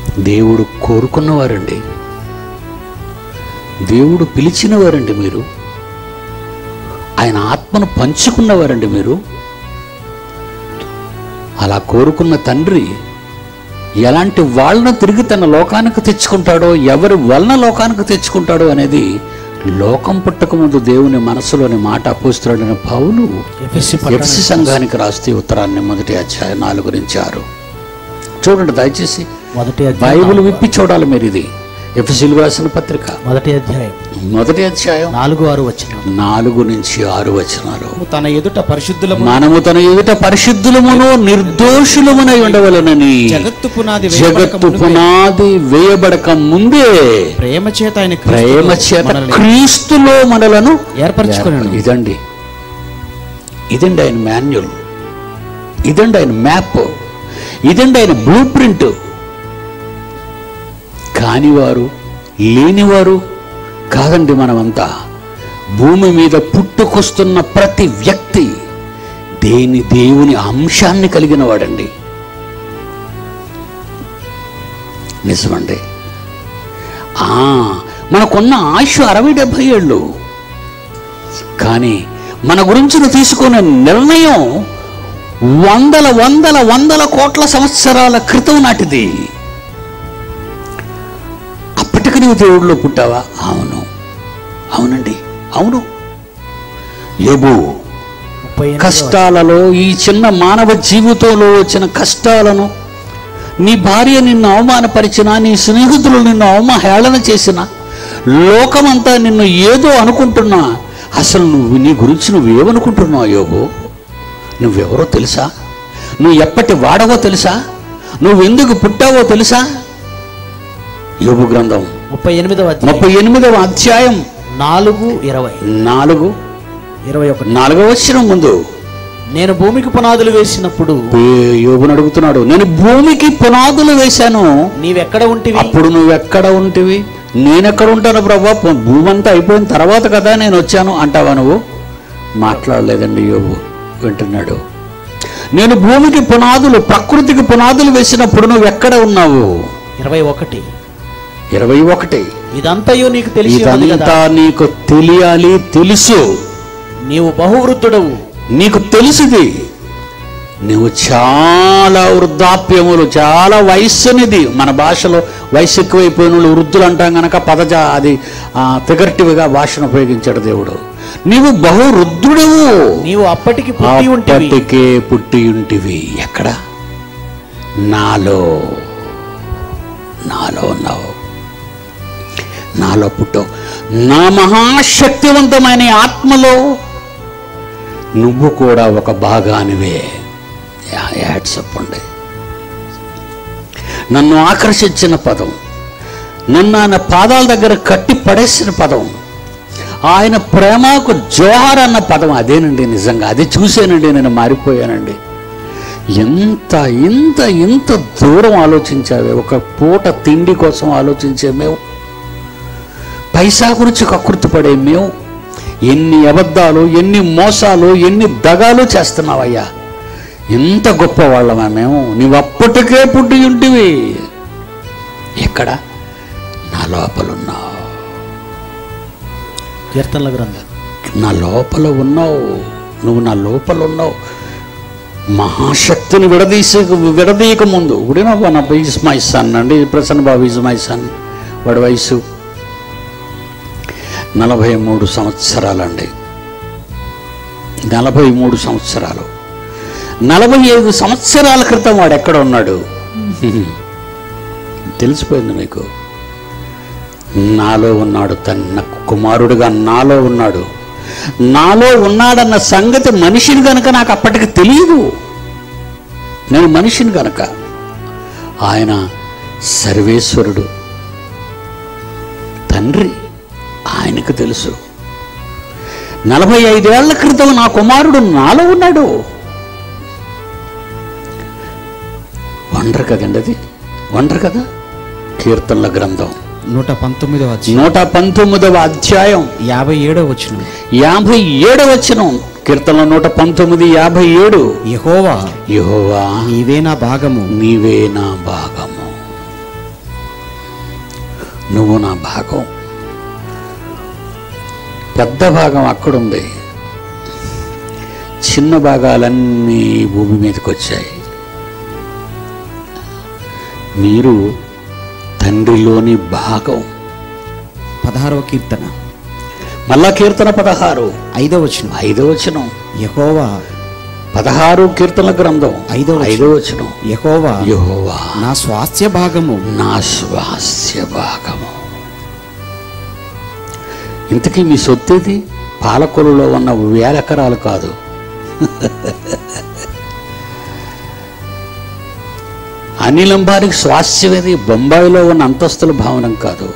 దేవుడు కోరుకున్నవారండి దేవుడు పిలిచినవారండి మీరు ఆయన ఆత్మను పంచుకున్నవారండి మీరు అలా కోరుకున్న తండ్రి ఎలాంటి వాళ్ళను తిరిగి తన లోకానికి తెచ్చుకుంటాడో ఎవరి వలన లోకానికి తెచ్చుకుంటాడో అనేది లోకం పుట్టక ముందు దేవుని మనసులోని మాట అపోస్తున్నాడని పౌలు ఎఫెసి ఎఫ్సి సంఘానికి రాస్తే ఉత్తరాన్ని మొదటి అధ్యాయం నాలుగు నుంచి ఆరు చూడండి దయచేసి మొదటి అధ్యాయం బైబిల్ విప్పి చూడాలి మీరు ఇది ఎఫ్సిలు రాసిన పత్రిక మొదటి అధ్యాయం మొదటి అధ్యాయం నాలుగు ఆరు వచ్చిన నాలుగు నుంచి ఆరు వచనాలు తన ఎదుట పరిశుద్ధులము మనము తన ఎదుట పరిశుద్ధులమును నిర్దోషులమునై ఉండవలనని జగత్తు పునాది జగత్తు పునాది వేయబడక ముందే ప్రేమ చేత ఆయన ప్రేమ చేత క్రీస్తులో మనలను ఏర్పరచుకున్నాను ఇదండి ఇదండి ఆయన మాన్యుల్ ఇదండి ఆయన మ్యాప్ ఇదండి ఆయన బ్లూ ప్రింట్ కానివారు లేనివారు కాదండి మనమంతా భూమి మీద పుట్టుకొస్తున్న ప్రతి వ్యక్తి దేని దేవుని అంశాన్ని కలిగిన వాడండి నిజమండి ఆ, మనకున్న ఆయుష్ అరవై డెబ్భై ఏళ్ళు కానీ మన గురించి నువ్వు తీసుకునే నిర్ణయం వందల వందల వందల కోట్ల సంవత్సరాల క్రితం నాటిది అప్పటికి నువ్వు దేవుడిలో పుట్టావా అవును అవునండి అవును ఏబు ముప్పై ఎనిమిదవ కష్టాలలో ఈ చిన్న మానవ జీవితంలో వచ్చిన కష్టాలను నీ భార్య నిన్ను అవమానపరిచిన నీ స్నేహితులు నిన్ను అవమాహేళన చేసిన లోకమంతా నిన్ను ఏదో అనుకుంటున్నా అసలు నువ్వు నీ గురించి నువ్వేమనుకుంటున్నావు యోగు నువ్వెవరో తెలుసా నువ్వు ఎప్పటి వాడవో తెలుసా నువ్వెందుకు పుట్టావో తెలుసా యోగు గ్రంథం ముప్పై ఎనిమిదవ అధ్యాయం ముప్పై ఎనిమిదవ అధ్యాయం నాలుగు ఇరవై నాలుగు ఇరవై ఒకటి నాలుగవ వచ్చిన ముందు నేను భూమికి పునాదులు వేసినప్పుడు ఏ- యోగుని అడుగుతున్నాడు నేను భూమికి పునాదులు వేశాను నీవెక్కడ ఉంటివి అప్పుడు నువ్వెక్కడ ఉంటివి నేనెక్కడ ఉంటాను ప్రభా పు- భూమి అంతా అయిపోయిన తర్వాత కదా నేను వచ్చాను అంటావా నువ్వు మాట్లాడలేదండి యోగు వింటున్నాడు నేను భూమికి పునాదులు ప్రకృతికి పునాదులు వేసినప్పుడు నువ్వు ఎక్కడ ఉన్నావు ఇరవై ఒకటి ఇరవై ఒకటి ఇదంతయు నీకు తెలిసి ఉన్నది కదా ఇదంతా నీకు తెలియాలి తెలుసు నీవు బహువృద్ధుడవు నీకు తెలుసుది నువ్వు చాలా వృద్ధాప్యములు చాలా వయస్సునిది మన భాషలో వయసు ఎక్కువైపోయిన వాళ్ళు వృద్ధులు అంటాం గనక పదజా అది ఫిగర్టివ్గా భాషను ఉపయోగించాడు దేవుడు నీవు బహు వృద్ధుడవు నీవు అప్పటికి పుట్టి ఉంటివి అప్పటికే పుట్టి ఉంటివి ఎక్కడ నాలో నాలో ఉన్నావు నాలో పుట్టావు నా మహాశక్తివంతమైన ఈ ఆత్మలో నువ్వు కూడా ఒక భాగానివే యాడ్ చెప్పండి నన్ను ఆకర్షించిన పదం నన్ను ఆయన పాదాల దగ్గర కట్టి పడేసిన పదం ఆయన ప్రేమకు జోహార్ అన్న పదం అదేనండి నిజంగా అది చూశానండి నేను మారిపోయానండి ఎంత ఇంత ఇంత దూరం ఆలోచించావే ఒక పూట తిండి కోసం ఆలోచించే మేము పైసా గురించి కకృతి పడే మేము ఎన్ని అబద్ధాలు ఎన్ని మోసాలు ఎన్ని దగాలు చేస్తున్నావయ్యా ఎంత గొప్ప వాళ్ళమా మేము నీవు అప్పటికే పుట్టి ఉంటివి ఎక్కడ నా లోపలున్నావు కీర్తనల గ్రంథం నా లోపల ఉన్నావు నువ్వు నా లోపల ఉన్నావు మహాశక్తిని విడదీసే విడదీయక ముందు ఇప్పుడు నా ఈజ్ మై సన్ అండి Prasanna Babu is my son వాడి వయసు నలభై మూడు సంవత్సరాలండి నలభై మూడు సంవత్సరాలు నలభై ఐదు సంవత్సరాల క్రితం వాడు ఎక్కడ ఉన్నాడు తెలిసిపోయింది మీకు నాలో ఉన్నాడు తన కుమారుడుగా నాలో ఉన్నాడు నాలో ఉన్నాడన్న సంగతి మనిషిని గనక నాకు అప్పటికి తెలియదు నేను మనిషిని గనక ఆయన సర్వేశ్వరుడు తండ్రి ఆయనకు తెలుసు నలభై ఐదేళ్ల క్రితం నా కుమారుడు నాలో ఉన్నాడు వండర్ కదండి అది వండర్ కదా కీర్తనల గ్రంథం నూట పంతొమ్మిదవ అధ్యాయం నూట పంతొమ్మిదవ అధ్యాయం యాభై ఏడవ వచ్చిన యాభై ఏడవ వచనం కీర్తన నూట పంతొమ్మిది యాభై ఏడు యహోవా యెహోవా నీవే నా భాగము నీవే నా భాగము నువ్వు నా భాగం పెద్ద భాగం అక్కడుంది చిన్న భాగాలన్నీ భూమి మీదకి వచ్చాయి మీరు తండ్రిలోని భాగం పదహారవ కీర్తన మళ్ళా కీర్తన పదహారు ఐదవ వచనం ఐదో వచనం యహోవా పదహారు కీర్తనల గ్రంథం ఐదో వచనం. ఐదో వచనం యహోవా యెహోవా నా స్వాస్థ్య భాగము నా స్వాస్య భాగము ఇంతకీ మీ సొత్తేది పాలకొలులో ఉన్న వేల ఎకరాలు కాదు అనిలంబారికి స్వాస్థ్యమేది బొంబాయిలో ఉన్న అంతస్తుల భవనం కాదు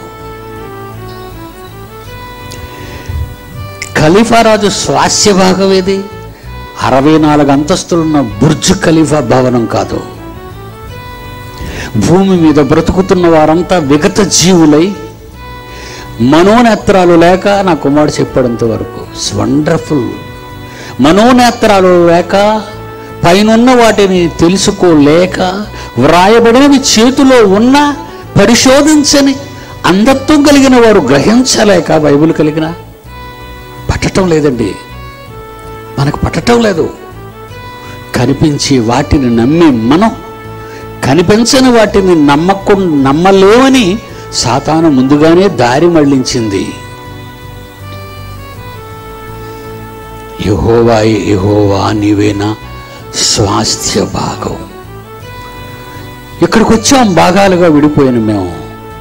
ఖలీఫా రాజు స్వాస్య భాగం ఏది అరవై నాలుగు అంతస్తులున్న బుర్జ్ ఖలీఫా భవనం కాదు భూమి మీద బ్రతుకుతున్న వారంతా విగత జీవులై మనోనేత్రాలు లేక నా కుమారుడు చెప్పడంత వరకు వండర్ఫుల్ మనోనేత్రాలు లేక పైనున్న వాటిని తెలుసుకోలేక వ్రాయబడినవి చేతిలో ఉన్న పరిశోధించని అంధత్వం కలిగిన వారు గ్రహించలేక బైబిల్ కలిగిన పట్టటం లేదండి మనకు పట్టటం లేదు కనిపించే వాటిని నమ్మి మనం కనిపించని వాటిని నమ్మకు నమ్మలేమని సాతాను ముందుగానే దారి మళ్ళించింది యహోవా యహోవా నీవేనా స్వాస్థ్య భాగం ఇక్కడికి వచ్చాం భాగాలుగా విడిపోయిన మేము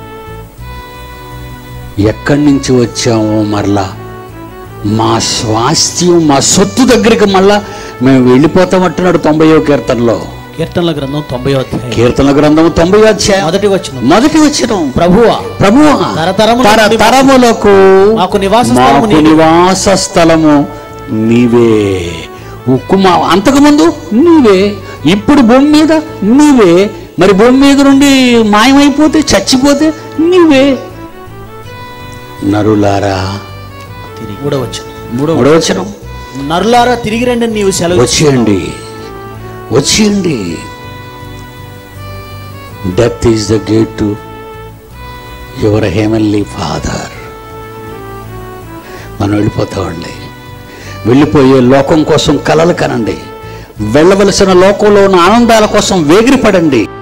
ఎక్కడి నుంచి వచ్చామో మరలా మా స్వాస్థ్యం మా సొత్తు దగ్గరికి మళ్ళా మేము వెళ్ళిపోతామంటున్నాడు తొంభయో కీర్తనలో కీర్తనల గ్రంథం తొంభై అధ్యాయం కీర్తన గ్రంథం తొంభై అధ్యాయం మొదటి వచనం మొదటి వచ్చిన ప్రభువా ప్రభు తరతరములకు నివాస- తరములకు మాకు నివాస స్థలము మాకు నీవే. నివాస స్థలము నీవే ఉక్కుమా అంతకుముందు నీవే ఇప్పుడు భూమి మీద నీవే మరి భూమి మీద నుండి మాయమైపోతే చచ్చిపోతే నీవే నరులారా మూడవ వచనం మూడవ మూడవచనం నరులారా తిరిగి రండి అని నీవు సెలవు వచ్చేయండి వచ్చేయండి death is the gate to your heavenly father మనం వెళ్ళిపోతామండి వెళ్ళిపోయే లోకం కోసం కలలు కనండి వెళ్ళవలసిన లోకంలో ఉన్న ఆనందాల కోసం వేగిరిపడండి